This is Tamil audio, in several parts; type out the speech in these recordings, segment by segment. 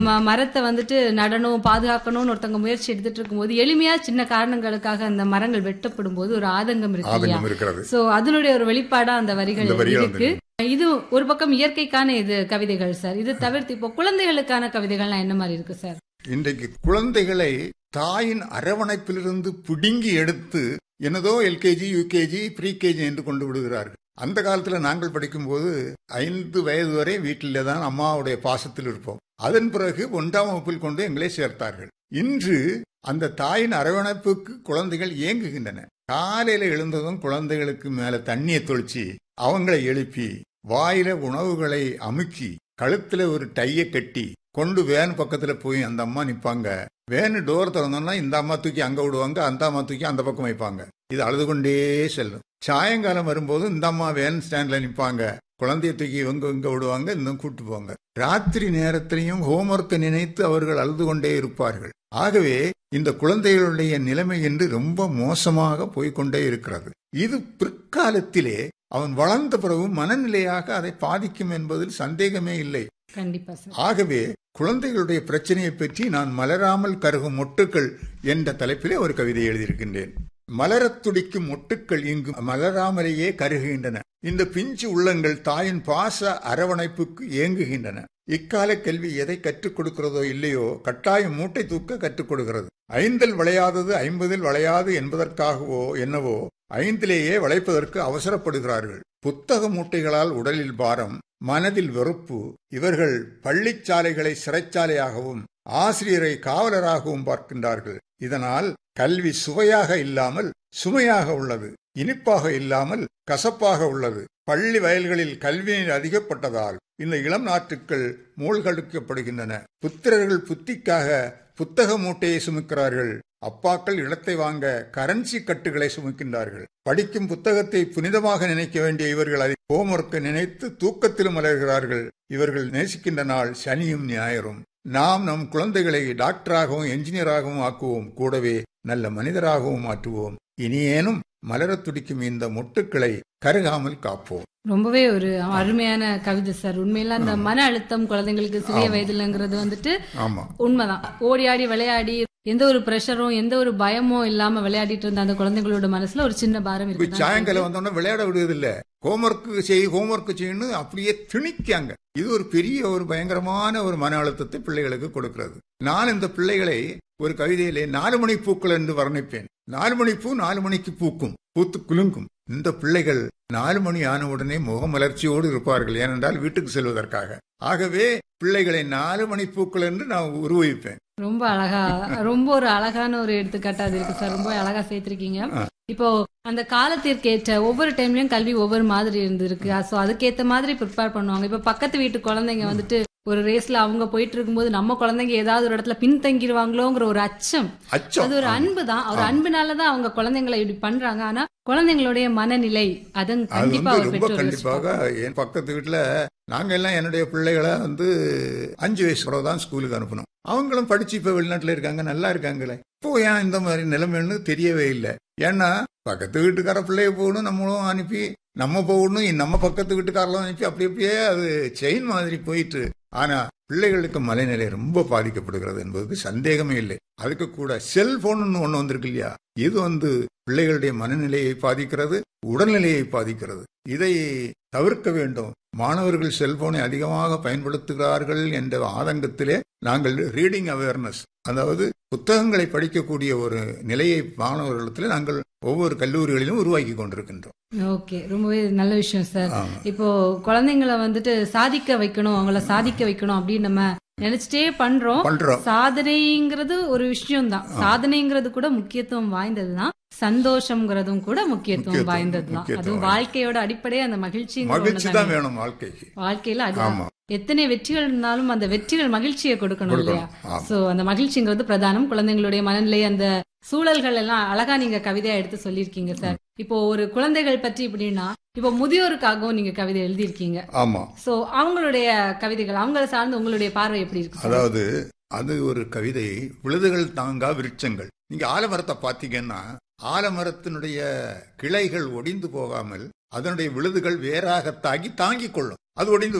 ம- மரத்தை வந்துட்டு நடணும் பாதுகாக்கணும்னு ஒருத்தவங்க முயற்சி எடுத்துட்டு இருக்கும்போது எளிமையா சின்ன காரணங்களுக்காக அந்த மரங்கள் வெட்டப்படும் போது ஒரு ஆதங்கம் இருக்கு இல்லையா ஆதங்கம் இருக்கிறது சோ அதனுடைய ஒரு வெளிப்பாடா அந்த வரிகள் இந்த வரிகள் இருக்கு இது ஒரு பக்கம் இயற்கைக்கான இது கவிதைகள் சார் இது தவிர்த்து இப்போ குழந்தைகளுக்கான கவிதைகள்லாம் என்ன மாதிரி இருக்கு சார் இன்றைக்கு குழந்தைகளை தாயின் அரவணைப்பிலிருந்து பிடுங்கி எடுத்து என்னதோ எல்கேஜி யூகேஜி ப்ரீகேஜி என்று கொண்டு விடுகிறார்கள் அந்த காலத்துல நாங்கள் படிக்கும்போது ஐந்து வயது வரை வீட்டிலே தான் அம்மாவுடைய பாசத்தில் இருப்போம் அதன் பிறகு ஒன்றாம் வகுப்பில் கொண்டு எங்களை சேர்த்தார்கள் இன்று அந்த தாயின் அரவணைப்புக்கு குழந்தைகள் இயங்குகின்றன காலையில எழுந்ததும் குழந்தைகளுக்கு மேல தண்ணியை தொளிச்சு அவங்களை எழுப்பி வாயில உணவுகளை அமுக்கி கழுத்துல ஒரு டைய கட்டி கொண்டு வேன் பக்கத்துல போய் அந்த அம்மா நிப்பாங்க வேன் டோர் திறந்தோம்னா இந்த அம்மா தூக்கி அங்க விடுவாங்க அந்த அம்மா தூக்கி அந்த பக்கம் வைப்பாங்க இது அழுது கொண்டே செல்லும் சாயங்காலம் வரும்போது இந்த அம்மா வேன் ஸ்டாண்ட்ல நிப்பாங்க குழந்தைய தூக்கி இவங்க இங்க விடுவாங்க இந்த கூட்டு போவாங்க ராத்திரி நேரத்திலையும் ஹோம்ஒர்க்கை நினைத்து அவர்கள் அழுது கொண்டே இருப்பார்கள் ஆகவே இந்த குழந்தைகளுடைய நிலைமை என்று ரொம்ப மோசமாக போய்க்கொண்டே இருக்கிறது இது பிற்காலத்திலே அவன் வளர்ந்த பிறகு மனநிலையாக அதை பாதிக்கும் என்பதில் சந்தேகமே இல்லை கண்டிப்பா சார் ஆகவே குழந்தைகளுடைய பிரச்சனையை பற்றி நான் மலராமல் கருகும் மொட்டுக்கள் என்ற தலைப்பிலே ஒரு கவிதை எழுதியிருக்கின்றேன் மலரத் துடிக்கும் மொட்டுக்கள் இங்கு மலராமலேயே கருகுகின்றன இந்த பிஞ்சு உள்ளங்கள் தாயின் பாச அரவணைப்புக்கு ஏங்குகின்றன இக்கால கல்வி எதை கற்றுக் கொடுக்கிறதோ இல்லையோ கட்டாயம் மூட்டை தூக்க கற்றுக் கொடுக்கிறது ஐந்தில் விளையாதது ஐம்பதில் விளையாது என்பதற்காகவோ என்னவோ ஐந்திலேயே விளைப்பதற்கு அவசரப்படுகிறார்கள் புத்தக மூட்டைகளால் உடலில் பாரம் மனதில் வெறுப்பு இவர்கள் பள்ளிச்சாலைகளை சிறைச்சாலையாகவும் ஆசிரியரை காவலராகவும் பார்க்கின்றார்கள் இதனால் கல்வி சுவையாக இல்லாமல் சுமையாக உள்ளது இனிப்பாக இல்லாமல் கசப்பாக உள்ளது பள்ளி வயல்களில் கல்வி நீர் அதிகப்பட்டதால் இந்த இளம் நாட்டுக்கள் மூழ்கடிக்கப்படுகின்றன புத்திரர்கள் புத்திக்காக புத்தக மூட்டையை சுமக்கிறார்கள் அப்பாக்கள் இடத்தை வாங்க கரன்சி கட்டுகளை சுமக்கின்றார்கள் படிக்கும் புத்தகத்தை புனிதமாக நினைக்க வேண்டிய இவர்கள் அதை ஹோம்ஒர்க்கை நினைத்து தூக்கத்திலும் மலர்கிறார்கள் இவர்கள் நேசிக்கின்ற நாள் சனியும் ஞாயிறும் நாம் நம் குழந்தைகளை டாக்டராகவும் என்ஜினியராகவும் ஆக்குவோம் கூடவே நல்ல மனிதராகவும் மாற்றுவோம் இனியேனும் மலரத் துடிக்கும் இந்த மொட்டுக்களை கருகாமல் காப்போம் ரொம்பவே ஒரு அருமையான கவிதை சார் உண்மையில அந்த மன அழுத்தம் குழந்தைங்களுக்கு சிறிய வயதுலங்கிறது வந்துட்டு ஆமா உண்மைதான் ஓடி ஆடி விளையாடி எந்த ஒரு பிரஷரும் எந்த ஒரு பயமும் இல்லாம விளையாடிட்டு இருந்த அந்த குழந்தைங்களோட மனசுல ஒரு சின்ன பாரம் இப்ப இருக்கு சாயங்காலம் வந்தோடனே விளையாட விடுவதில்ல ஹோம்ஒர்க் செய் ஹோம்ஒர்க் செய்யணும் அப்படியே திணிக்காங்க இது ஒரு பெரிய ஒரு பயங்கரமான ஒரு மன அழுத்தத்தை பிள்ளைகளுக்கு கொடுக்கிறது நான் இந்த பிள்ளைகளை ஒரு கவிதையிலே நாலு மணி பூக்கள் என்று வர்ணிப்பேன் நாலு மணி பூ நாலு மணிக்கு பூக்கும் பூத்து குலுங்கும் இந்த பிள்ளைகள் நாலு மணி ஆன உடனே முகமலர்ச்சியோடு இருப்பார்கள் ஏனென்றால் வீட்டுக்கு செல்வதற்காக ஆகவே பிள்ளைகளை நாலு மணி பூக்கள் என்று நான் உருவகிப்பேன் ரொம்ப அழகா ரொம்ப ஒரு அழகான ஒரு எடுத்துக்காட்டா அது இருக்கு சார் ரொம்ப அழகா சேர்த்திருக்கீங்க இப்போ அந்த காலத்திற்கேற்ற ஒவ்வொரு டைம்லயும் கல்வி ஒவ்வொரு மாதிரி இருந்திருக்கு சோ அதுக்கேத்த மாதிரி ப்ரிப்பேர் பண்ணுவாங்க இப்ப பக்கத்து வீட்டு குழந்தைங்க வந்துட்டு ஒரு ரேஸ்ல அவங்க போயிட்டு இருக்கும்போது நம்ம குழந்தைங்க ஏதாவது ஒரு இடத்துல பின்தங்கிருவாங்களோங்கிற ஒரு அச்சம் அச்சம் அது ஒரு அன்பு தான் ஒரு அன்புனாலதான் அவங்க குழந்தைங்களை இப்படி பண்றாங்க ஆனா குழந்தைங்களுடைய மனநிலை அது அது கண்டிப்பா வந்து ஒரு ரொம்ப பெற்றோர் கண்டிப்பாக என் பக்கத்து வீட்டுல நாங்க எல்லாம் என்னுடைய பிள்ளைகளை வந்து அஞ்சு வயசு பிறகு தான் ஸ்கூலுக்கு அனுப்பணும் அவங்களும் படிச்சு இப்ப வெளிநாட்டுல இருக்காங்க நல்லா இருக்காங்களே இப்போ ஏன் இந்த மாதிரி நிலைமைன்னு தெரியவே இல்லை ஏன்னா பக்கத்து வீட்டுக்கார பிள்ளைய போகணும் நம்மளும் அனுப்பி நம்ம போகணும் நம்ம பக்கத்து வீட்டுக்காரெல்லாம் அனுப்பி அப்படி அப்படியே அது செயின் மாதிரி போயிட்டு ஆனா பிள்ளைகளுக்கு மலைநிலை ரொம்ப பாதிக்கப்படுகிறது என்பதுக்கு சந்தேகமே இல்லை அதுக்கு கூட செல்போன் ஒண்ணு வந்திருக்கு இல்லையா இது வந்து பிள்ளைகளுடைய மனநிலையை பாதிக்கிறது உடல்நிலையை பாதிக்கிறது இதை தவிர்க்க வேண்டும் மாணவர்கள் செல்போனை அதிகமாக பயன்படுத்துகிறார்கள் என்ற ஆதங்கத்திலே நாங்கள் ரீடிங் அவேர்னஸ் அதாவது புத்தகங்களை படிக்கக்கூடிய ஒரு நிலையை மாணவர்களிடத்தில் நாங்கள் ஒவ்வொரு கல்லூரிகளிலும் உருவாக்கி கொண்டிருக்கின்றோம் ஓகே ரொம்பவே நல்ல விஷயம் சார் ஆமா. இப்போ குழந்தைங்களை வந்துட்டு சாதிக்க வைக்கணும் அவங்கள சாதிக்க வைக்கணும் அப்படின்னு நம்ம நினைச்சிட்டே பண்றோம் பண்றோம் சாதனைங்கிறது ஒரு விஷயம் தான் சாதனைங்கிறது கூட முக்கியத்துவம் வாய்ந்ததுதான் சந்தோஷம்ங்கிறதும் கூட முக்கியத்துவம் முக்கியத்துவம், வாய்ந்ததுதான் முக்கியத்துவம் அதுவும் வாழ்க்கையோட அடிப்படையே அந்த மகிழ்ச்சி மகிழ்ச்சி தான் வேணும் வாழ்க்கைக்கு வாழ்க்கையில அது ஆமா எத்தனை வெற்றிகள் இருந்தாலும் அந்த வெற்றிகள் மகிழ்ச்சியை கொடுக்கணும் இல்லையா கொடுக்கணும் ஆமா சோ அந்த மகிழ்ச்சிங்கிறது பிரதானம் குழந்தைங்களுடைய மனநிலை அந்த சூழல்கள் எல்லாம் அழகா நீங்க கவிதையா எடுத்து சொல்லியிருக்கீங்க சார் இப்போ ஒரு குழந்தைகள் பற்றி இப்படின்னா இப்போ முதியோருக்காகவும் நீங்க கவிதை எழுதியிருக்கீங்க ஆமா சோ அவங்களுடைய கவிதைகள் அவங்கள சார்ந்து உங்களுடைய பார்வை எப்படி இருக்கு சார்? அதாவது அது ஒரு கவிதை விழுதுகள் தாங்கா விருட்சங்கள் நீங்க ஆலமரத்தை பாத்தீங்கன்னா ஆலமரத்தினுடைய கிளைகள் ஒடிந்து போகாமல் அதனுடைய விழுதுகள் வேறாக தாங்கி தாங்கிக் கொள்ளும் அது ஒடிந்து விழாது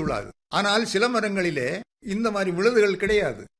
ஆனால் சில மரங்களிலே இந்த மாதிரி விழுதுகள் கிடையாது